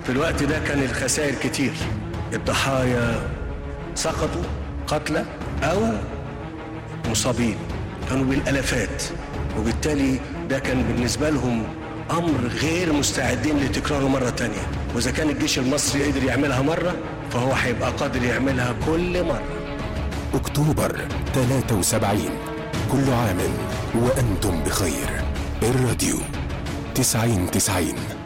في الوقت ده كان الخسائر كتير الضحايا سقطوا قتلى أو مصابين كانوا بالالافات وبالتالي ده كان بالنسبه لهم امر غير مستعدين لتكراره مره تانية واذا كان الجيش المصري قدر يعملها مره فهو هيبقى قادر يعملها كل مره أكتوبر 73 كل عام وأنتم بخير الراديو 90 90